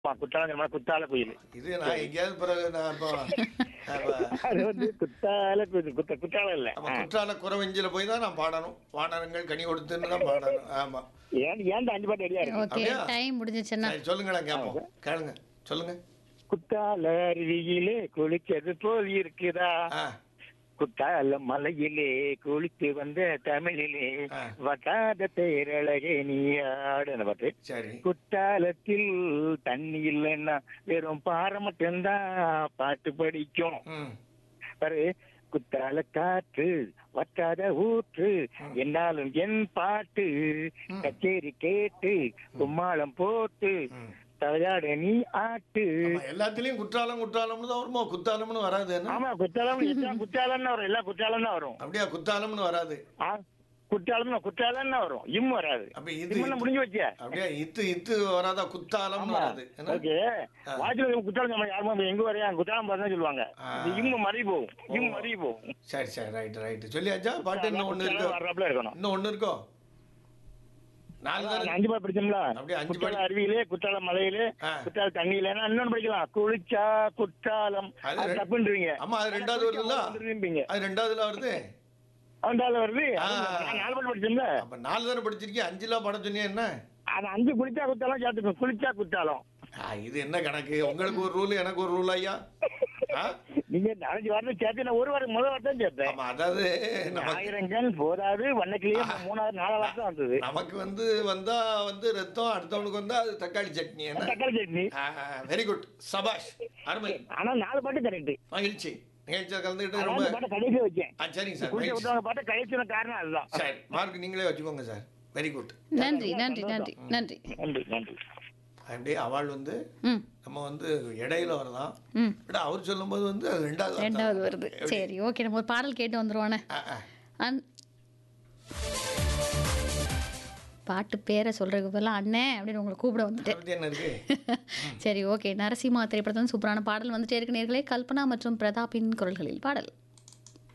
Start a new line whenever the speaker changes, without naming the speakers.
ஆமா, குற்றாலம் சொன்னா குத்தால கோயில்
இது நான் எங்கேயாவது பிறகு நான் இப்போ அப்ப
அது வந்து குத்தால கோயில் குத்த குற்றாலம் இல்ல
நம்ம குற்றால குறவஞ்சில போய் தான் நான் பாடணும் வானரங்கள் கனி கொடுத்துன்னு தான் பாடணும் ஆமா
ஏன் ஏன் அஞ்சு பாட்டு ரெடியா இருக்கு
ஓகே
அப்படியா?
டைம் முடிஞ்சிச்சுன்னா
சரி சொல்லுங்களேன் கேட்போம் கேளுங்க சொல்லுங்க
குத்தால அருவியிலே குளிச்சது போல் இருக்குதா
ஆ
குத்தால மலையிலே குளித்து வந்த தமிழிலே
ஆ.
வட்டாத தேரழகே நீ ஆடுன பாட்டு
சரி
குத்தாலத்தில் தண்ணி இல்லைன்னா வெறும் பாறை மட்டும்தான் பாட்டு படிக்கும்
ம்
பாரு குத்தால காற்று வட்டாத ஊற்று என்னாலும் என் பாட்டு கச்சேரி கேட்டு கும்மாளம் போட்டு
ம்.
தலையாட நீ ஆட்டு
ஆமா, எல்லாத்துலயும் குற்றாலம் குற்றாலம்னு தான் வருமோ குத்தாலம்னு வராது என்ன
ஆமா குற்றாலம் எல்லாம் குற்றாலம்னு வரும் எல்லாம் குற்றாலம் தான் வரும்
அப்படியா குத்தாலம்னு வராது
ஆ, குற்றாலம் குற்றாலம் தான் வரும் இம் வராது
அப்ப இது
இம்மெல்லாம் முடிஞ்சு வச்ச
அப்படியா இத்து இத்து வராதா குத்தாலம்னு வராது என்ன
ஓகே வாஜ்ல குற்றாலம் நம்ம யாருமே எங்க வரையா குற்றாலம் பார்த்தா சொல்லுவாங்க
ஆ.
இந்த இம்மு மறி போகும் இம் மறி போகும்
சரி சரி ரைட் ரைட் சொல்லியாச்சா பாட்டு இன்னும் ஒண்ணு இருக்கோ
குற்றாலம் வர்றாப்புல இருக்கணும்
இன்னும் ஒண்ணு இருக்கோ நாலு
நான்
தானே
அஞ்சு பாட்டு படிச்சோம்ல
அப்படியே அஞ்சு
குற்றால
பாட்டு.
அருவியிலே குற்றால மலையிலே
ஆ.
குற்றால தண்ணியில இன்னொன்னு படிக்கலாம் குளிச்சா குற்றாலம்
அது
அது
ரெ-
தப்புன்றீங்க
ஆமா அது ரெண்டாவது வருதுல்ல
வந்துருவீங்க
அது ரெண்டாவதுல வருது
அவன்டால வருது
ஆ.
நான் நாலு பாட்டு படிச்சோம்ல
அப்ப நாலு தானே படிச்சிருக்கீங்க அஞ்சுலாம் பாட சொன்னீங்க என்ன
அது அஞ்சு குளிச்சா குற்றாலம் சேர்த்துக்கணும் குளிச்சா குற்றாலம்
ஆ, இது என்ன கணக்கு உங்களுக்கு ஒரு ரூல் எனக்கு ஒரு ரூல் ஐயா ஆ?
நீங்க நாலஞ்சு வாரம் சேர்த்து நான் ஒரு வாரம் முதல் வாரம் தான் சேர்த்தேன்
ஆமா அதாவது நமக்கு
ஆயிரங்கள் போதாது வண்ணக்கிளியே மூணாவது நாலாவது வாரம் தான் வந்தது
நமக்கு வந்து வந்தா வந்து ரத்தம் அடுத்தவனுக்கு வந்தா அது தக்காளி சட்னி என்ன
தக்காளி சட்னி
வெரி குட் சபாஷ் அருமை
ஆனா நாலு பாட்டு கரெக்ட்
மகிழ்ச்சி நிகழ்ச்சியில் கலந்துக்கிட்டு
நாலு
ரொம்ப
பாட்டு கடைசியா வச்சேன்
ஆ சரிங்க சார்
குளிச்ச
மகிழ்ச்சி
விட்டவங்க பாட்டு கடைசின காரணம் அதுதான்
சரி மார்க் நீங்களே வச்சுக்கோங்க சார் வெரி குட்
நன்றி நன்றி நன்றி நன்றி
நன்றி நன்றி
அப்படியே அவள் வந்து
ம்
நம்ம வந்து இடையில வரலாம்
ம்
விட அவர் சொல்லும்போது வந்து அது ரெண்டாவது வார்த்தை.
ரெண்டாவது வருது சரி ஓகே நம்ம ஒரு பாடல் கேட்டு வந்துருவானே
ஆ, ஆ.
அன் பாட்டு பேரை சொல்றதுக்கு பதிலாக அண்ணன் அப்படின்னு உங்களை கூப்பிட வந்துட்டேன்
அதை பத்தி என்ன இருக்கு
சரி ஓகே நரசிம்மா திரைப்படத்தில் சூப்பரான பாடல் வந்துட்டே இருக்கு நேர்களே கல்பனா மற்றும் பிரதாப்பின் குரல்களில் பாடல்